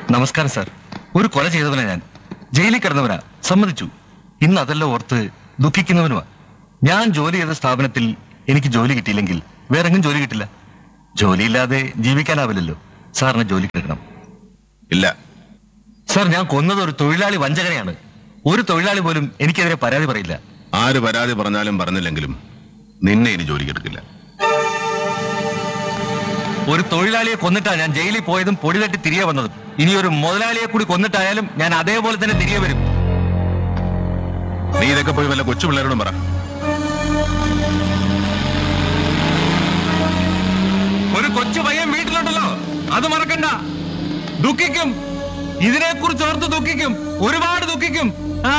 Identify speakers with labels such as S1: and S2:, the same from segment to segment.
S1: നമസ്കാരം സാർ ഒരു കൊല ചെയ്തവനാ ഞാൻ ജയിലിൽ കിടന്നവനാ സമ്മതിച്ചു ഇന്ന് അതെല്ലാം ഓർത്ത് ദുഃഖിക്കുന്നവനുമാ ഞാൻ ജോലി ചെയ്ത സ്ഥാപനത്തിൽ എനിക്ക് ജോലി കിട്ടിയില്ലെങ്കിൽ വേറെ എങ്ങും ജോലി കിട്ടില്ല ജോലിയില്ലാതെ ജീവിക്കാനാവില്ലല്ലോ സാറിന് ജോലി കിട്ടണം
S2: ഇല്ല
S1: സാർ ഞാൻ കൊന്നത് ഒരു തൊഴിലാളി വഞ്ചകനെയാണ് ഒരു തൊഴിലാളി പോലും എനിക്കെതിരെ പരാതി പറയില്ല
S2: ആര് പരാതി പറഞ്ഞാലും പറഞ്ഞില്ലെങ്കിലും നിന്നെ ഇനി ജോലിക്ക് എടുക്കില്ല
S1: ഒരു തൊഴിലാളിയെ കൊന്നിട്ടാ ഞാൻ ജയിലിൽ പോയതും പൊടി തട്ടി തിരികെ വന്നതും ഇനി ഒരു മുതലാളിയെ കൂടി കൊന്നിട്ടായാലും ഞാൻ അതേപോലെ തന്നെ തിരികെ വരും
S2: നീ ഇതൊക്കെ പോയി വല്ല കൊച്ചു പിള്ളേരോടും പറ
S1: ഒരു കൊച്ചു പയ്യൻ വീട്ടിലുണ്ടല്ലോ അത് മറക്കണ്ട ദുഃഖിക്കും ഇതിനെ കുറിച്ച് ഓർത്ത് ദുഃഖിക്കും ഒരുപാട് ദുഃഖിക്കും ആ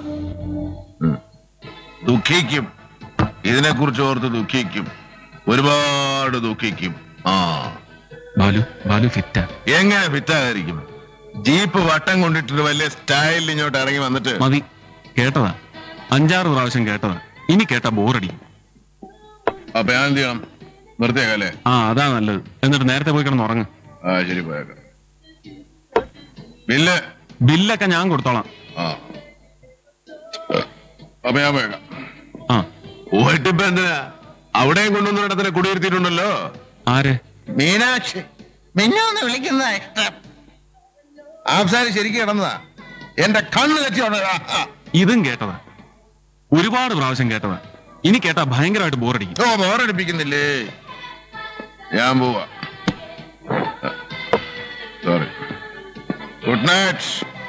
S2: ദുഃഖിക്കും ഇതിനെക്കുറിച്ച് ഓർത്ത് ദുഃഖിക്കും ഒരുപാട് ദുഃഖിക്കും ആ
S3: ബാലു ബാലു ഫിറ്റാ
S2: എങ്ങനെ ഫിറ്റായിരിക്കും ജീപ്പ് വട്ടം കൊണ്ടിട്ട് വലിയ സ്റ്റൈലിൽ ഇങ്ങോട്ട് ഇറങ്ങി വന്നിട്ട്
S3: മതി കേട്ടതാ അഞ്ചാറ് പ്രാവശ്യം കേട്ടതാ ഇനി കേട്ടാ ബോറടിക്കും
S2: അപ്പൊ ഞാൻ എന്ത് ചെയ്യണം നിർത്തിയേക്കല്ലേ
S3: ആ അതാ നല്ലത് എന്നിട്ട് നേരത്തെ പോയി കിടന്ന് ഉറങ്ങ്
S2: ആ ശരി പോയേക്കാം ബില്ല്
S3: ബില്ലൊക്കെ ഞാൻ കൊടുത്തോളാം
S2: ആ അപ്പൊ ഞാൻ പോയേക്കാം
S3: ആ
S2: പോയിട്ടിപ്പോ എന്തിനാ അവിടെയും കൊണ്ടുവന്ന ഇടത്തിനെ കുടിയിരുത്തിയിട്ടുണ്ടല്ലോ
S3: ആരെ
S2: മീനാക്ഷി മിന്നൊന്ന് വിളിക്കുന്ന ഇഷ്ടം ആംസാരി ശരിക്കും കിടന്നതാ എന്റെ കണ്ണ് തെറ്റിയോണ്ട്
S3: ഇതും കേട്ടതാ ഒരുപാട് പ്രാവശ്യം കേട്ടതാ ഇനി കേട്ടാ ഭയങ്കരമായിട്ട് ബോറടിക്കും
S2: ഓ ബോറടിപ്പിക്കുന്നില്ലേ ഞാൻ പോവാ സോറി ഗുഡ് നൈറ്റ്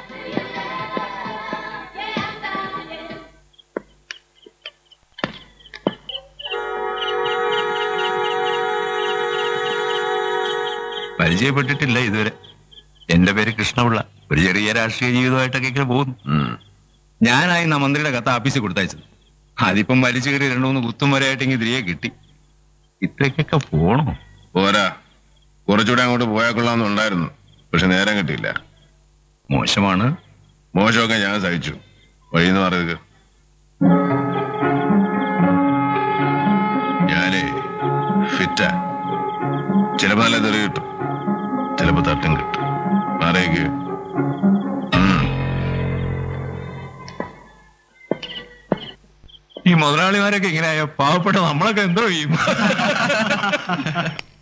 S1: പരിചയപ്പെട്ടിട്ടില്ല ഇതുവരെ എന്റെ പേര് കൃഷ്ണപിള്ള ഒരു ചെറിയ രാഷ്ട്രീയ ജീവിതമായിട്ടൊക്കെ ഇങ്ങനെ പോകുന്നു ഞാനായി ആ മന്ത്രിയുടെ കത്ത് ആഫീസിൽ കൊടുത്തയച്ചത് അതിപ്പം വലിച്ചു കയറി രണ്ടു മൂന്ന് കുത്തും വരെയായിട്ട് ഇങ്ങനെ തിരികെ കിട്ടി ഇത്രയ്ക്കൊക്കെ പോണോ
S2: പോരാ കുറച്ചുകൂടെ അങ്ങോട്ട് പോയാൽ കൊള്ളാമെന്നുണ്ടായിരുന്നു പക്ഷെ നേരം കിട്ടിയില്ല
S1: മോശമാണ്
S2: മോശമൊക്കെ ഞാൻ സഹിച്ചു വഴിന്ന് പറയുക ഞാനേ ഫിറ്റാ ചിലപ്പോ നല്ല തെറി കിട്ടും ചിലപ്പോ തട്ടും കിട്ടും അറിയിക്ക്
S1: ഈ മുതലാളിമാരൊക്കെ ഇങ്ങനെയായ പാവപ്പെട്ട നമ്മളൊക്കെ എന്തോ ചെയ്യും